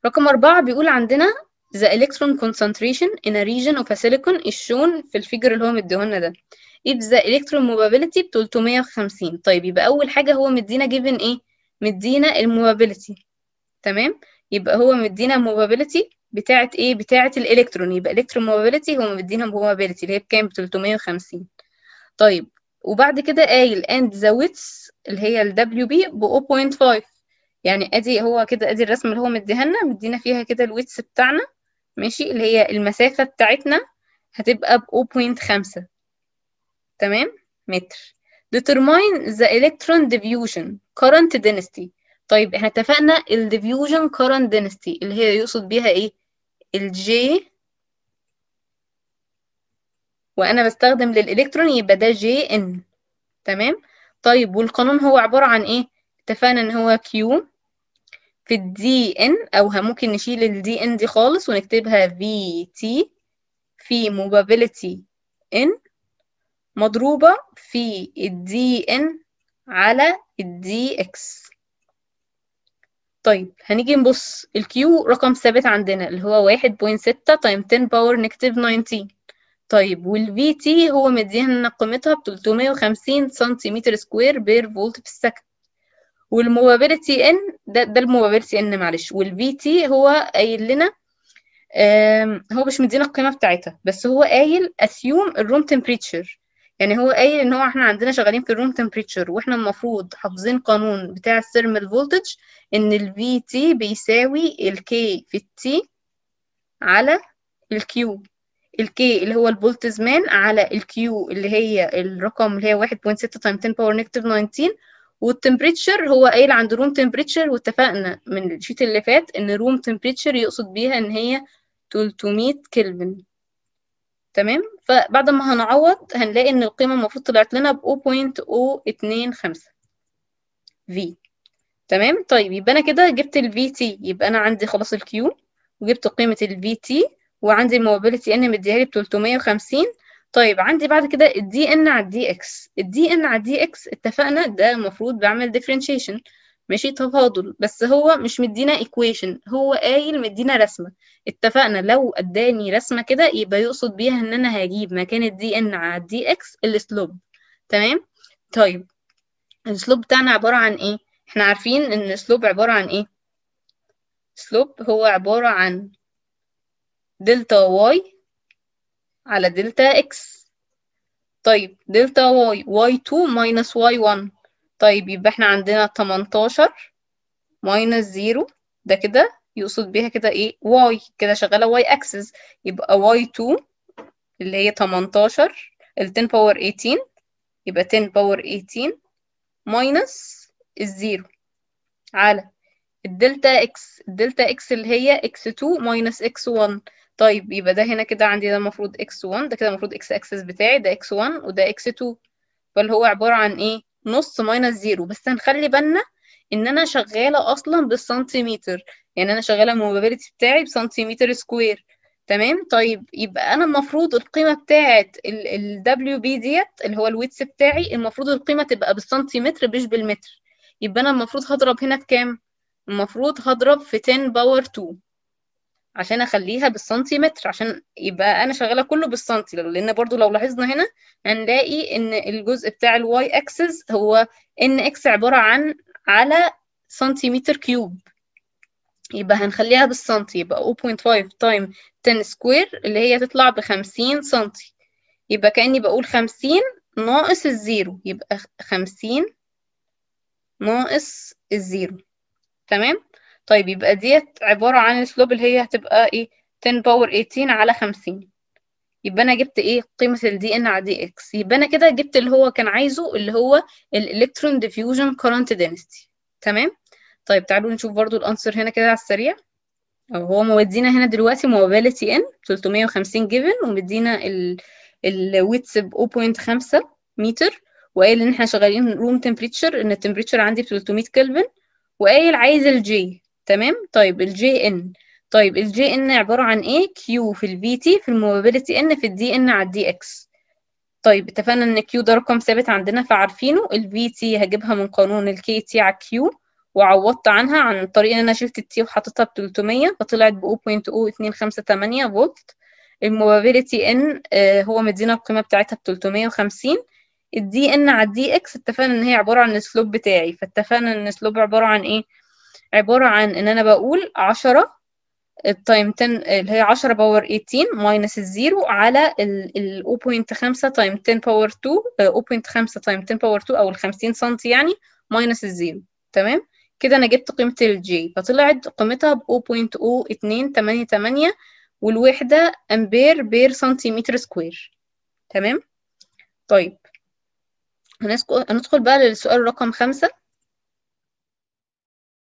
رقم أربعة بيقول عندنا the electron concentration in a region of a silicon is shown في الفيجر اللي هو مديهولنا ده if the electron mobility ب 350 طيب يبقى أول حاجة هو مدينا given إيه؟ مدينا الموبابيلتي تمام؟ يبقى هو مدينا الموبابيلتي بتاعة إيه؟ بتاعة الإلكترون يبقى electron mobility هو مدينا mobility اللي هي بكام؟ ب 350 طيب وبعد كده قايل and the width اللي هي ال WB ب 0.5 يعني ادي هو كده ادي الرسمه اللي هو مديها لنا مدينا فيها كده الويتس بتاعنا ماشي اللي هي المسافه بتاعتنا هتبقى ب 0.5 تمام متر determine the electron diffusion current density طيب احنا اتفقنا ال diffusion current density اللي هي يقصد بيها ايه الجي وانا بستخدم للالكترون يبقى ده جي ان تمام طيب والقانون هو عباره عن ايه اتفقنا ان هو كيو في الدي ان او ممكن نشيل الدي ان دي خالص ونكتبها في تي في موبابيلتي ان مضروبة في الدي ان على الدي اكس طيب هنيجي نبص الكيو رقم ثابت عندنا اللي هو واحد بوينت ستة تايم تن باور نيجاتيف ناينتين طيب والفي تي هو مدينا قيمتها ب 350 سنتيمتر سكوير بير فولت في السكند والموبابيلتي ان ده ده الموبابيلتي ان معلش والفي تي هو قايل لنا هو مش مدينا القيمه بتاعتها بس هو قايل اسيوم الروم تمبريتشر يعني هو قايل ان هو احنا عندنا شغالين في الروم تمبريتشر واحنا المفروض حافظين قانون بتاع الثيرمال فولتج ان الفي تي بيساوي الكي في التي على الكيو الكي اللي هو الفولتزمان على الكيو اللي هي الرقم اللي هي 1.6 تايم 10 باور نيجاتيف 19 والتمبريتشر هو قايل عند روم تمبريتشر واتفقنا من الشيت اللي فات ان روم تمبريتشر يقصد بيها ان هي 300 كلفن تمام فبعد ما هنعوض هنلاقي ان القيمه المفروض طلعت لنا ب 0.025 في تمام طيب يبقى انا كده جبت الفي تي يبقى انا عندي خلاص الكيو وجبت قيمه الفي تي وعندي الموبيلتي ان مديها لي ب 350 طيب عندي بعد كده الدي ان على الدي اكس الدي ان على الدي اكس اتفقنا ده المفروض بعمل ديفرنشيشن ماشي تفاضل بس هو مش مدينا ايكويشن هو قايل مدينا رسمه اتفقنا لو اداني رسمه كده يبقى يقصد بيها ان انا هجيب مكان الدي ان على الدي اكس السلوب تمام طيب السلوب بتاعنا عباره عن ايه احنا عارفين ان السلوب عباره عن ايه سلوب هو عباره عن دلتا واي على دلتا اكس طيب دلتا واي واي 2 ماينس واي 1 طيب يبقى احنا عندنا 18 ماينس 0 ده كده يقصد بيها كده ايه واي كده شغاله واي اكسس يبقى واي 2 اللي هي 18 ال 10 باور 18 يبقى 10 باور 18 ماينس الزيرو على الدلتا اكس الدلتا اكس اللي هي اكس 2 ماينس اكس 1 طيب يبقى ده هنا كده عندي ده المفروض x1 ده كده المفروض x اكسس بتاعي ده x1 وده x2 فاللي هو عبارة عن ايه نص ماينس زيرو بس هنخلي بالنا ان انا شغالة اصلا بالسنتيمتر يعني انا شغالة الموبابيلتي بتاعي بسنتيمتر سكوير تمام طيب يبقى انا المفروض القيمة بتاعت ال WB ديت اللي هو الويتس بتاعي المفروض القيمة تبقى بالسنتيمتر مش بالمتر يبقى انا المفروض هضرب هنا في كام المفروض هضرب في 10 باور 2 عشان اخليها بالسنتيمتر عشان يبقى انا شغاله كله بالسنتي لان برضو لو لاحظنا هنا هنلاقي ان الجزء بتاع الواي اكسس هو ان اكس عباره عن على سنتيمتر كيوب يبقى هنخليها بالسنتي يبقى 0.5 تايم 10 سكوير اللي هي تطلع ب 50 سنتي يبقى كاني بقول 50 ناقص الزيرو يبقى 50 ناقص الزيرو تمام طيب يبقى ديت عبارة عن السلوب اللي هي هتبقى ايه 10 باور 18 على 50 يبقى انا جبت ايه قيمة الدي ان على دي اكس يبقى انا كده جبت اللي هو كان عايزه اللي هو الالكترون ديفيوجن كورنت density تمام طيب تعالوا نشوف برضو الانسر هنا كده على السريع أو هو مودينا هنا دلوقتي موبيلتي ان 350 جيفن ومدينا ال الويتس ب 0.5 متر وقايل ان احنا شغالين روم تمبريتشر ان التمبريتشر عندي ب 300 كلفن وقايل عايز الجي تمام طيب الجي ان طيب الجي ان عبارة عن ايه كيو في الفي تي في الموبيلتي ان في الدي ان على الدي اكس طيب اتفقنا ان كيو ده رقم ثابت عندنا فعارفينه الفي تي هجيبها من قانون الكي تي على كيو وعوضت عنها عن طريق ان انا شلت التي وحطيتها ب 300 فطلعت ب 0.0258 فولت الموبابيلتي ان هو مدينا القيمه بتاعتها ب 350 الدي ان على الدي اكس اتفقنا ان هي عباره عن السلوب بتاعي فاتفقنا ان السلوب عباره عن ايه عباره عن ان انا بقول 10 التايم 10 اللي هي 10 باور 18 ماينس الزيرو على ال 0.5 تايم 10 باور 2 0.5 تايم 10 باور 2 او ال 50 سم يعني ماينس الزيرو تمام كده انا جبت قيمه الجي فطلعت قيمتها ب 0.0288 والوحده امبير بير سنتيمتر سكوير تمام طيب هندخل بقى للسؤال رقم خمسة